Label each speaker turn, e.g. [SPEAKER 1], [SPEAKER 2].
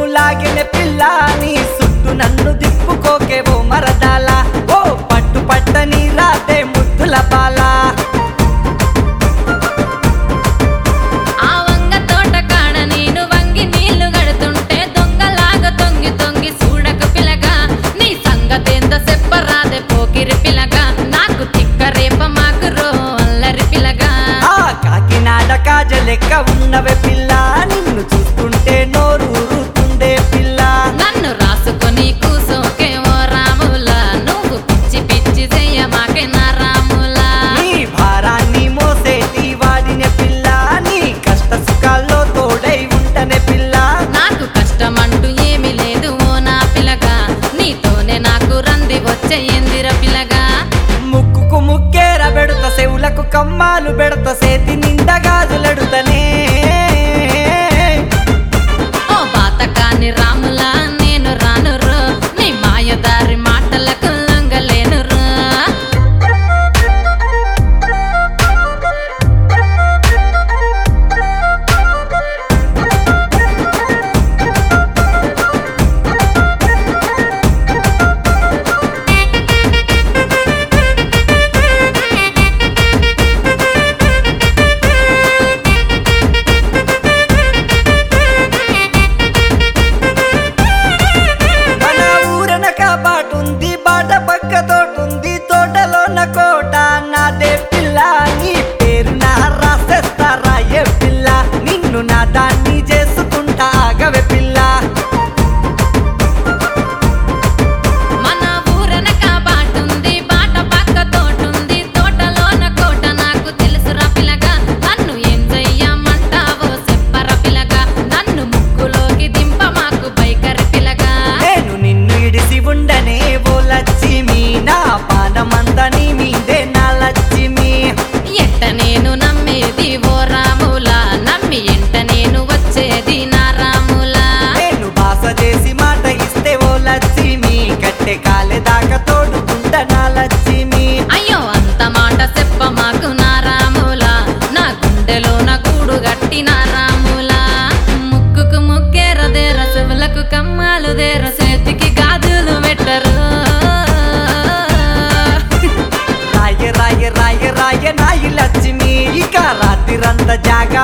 [SPEAKER 1] లాగిన పిల్ల నీ సుట్టు నన్ను దిప్పుకోకే ఓ మరదాల ఓ పట్టు పట్టని రాతే ముద్దుల బాలా
[SPEAKER 2] ఆ వంగ తోట కాడ నేను వంగి నీళ్లు గడుతుంటే దొంగలాగా తొంగి తొంగి చూడక పిలగా నీ సంగతేందో చెప్పరాదే పోకిరి పిలగా నాకు తిక్క రేప మాకు రో అల్లరి పిలగా
[SPEAKER 1] ఆ కాకినాడ కాజ లెక్క ఉన్నవే పిల్ల నిన్ను చూస్తుంటే నోరు ఊరుతుందే పిల్ల
[SPEAKER 2] నన్ను రాసుకొని కూసోకే ఓ రాములా నువ్వు పిచ్చి పిచ్చి చెయ్య మాకే నా రాములా
[SPEAKER 1] నీ భారాన్ని మోసేటి వాడిన పిల్ల నీ కష్ట సుఖాల్లో తోడై ఉంటనే పిల్ల
[SPEAKER 2] నాకు కష్టమంటూ ఏమీ లేదు ఓ నా పిలగా నీతోనే నాకు రంది వచ్చే ఎందిర పిలగా
[SPEAKER 1] ముక్కుకు ముక్కేర బెడత చెవులకు కమ్మాలు బెడత సేతి నిండా గాజులెడుతనే
[SPEAKER 2] ఓ బాతకాని రాములా నేను రాను రో నీ మాయదారి మాటలకు లొంగలేను రో
[SPEAKER 1] మన ఊరనక బాటుంది బాట పక్క తోటుంది తోటలోన కోట నాదే పిల్ల నీ పేరు నా రాసేస్తారా ఏ పిల్ల నిన్ను నా దాన్ని చేసుకుంటా ఆగవే పిల్ల
[SPEAKER 2] మన ఊరనక బాటుంది బాట పక్క తోటుంది తోటలోన కోట నాకు తెలుసురా పిలగా నన్ను ఏం చెయ్యమంటావో చెప్పర పిలగా నన్ను ముక్కులోకి దింప మాకు బైకరి పిలగా
[SPEAKER 1] నేను నిన్ను ఇడిసి ఉండనే ఓ లక్ష్మి నా పాదమంతా నీ మీదే నా లక్ష్మి
[SPEAKER 2] ఎట్ట నేను నమ్మేది ఓ రాములా నమ్మి ఎంట నేను వచ్చేది నా రాములా
[SPEAKER 1] నేను బాస చేసి మాట ఇస్తే ఓ లక్ష్మి కట్టె కాలే దాకా తోడుకుంటా నా లక్ష్మి
[SPEAKER 2] అయ్యో అంత మాట చెప్ప మాకు నా రాములా నా గుండెలో నా గూడు గట్టి నా రాములా ముక్కుకు ముక్కేర దేర చెవులకు కమ్మాలు దేర చేతికి గాజులు పెట్టరు
[SPEAKER 1] రాయ రాయ రాయ రాయ నాయి లక్ష్మి ఇక రాత్రిరంత జాగ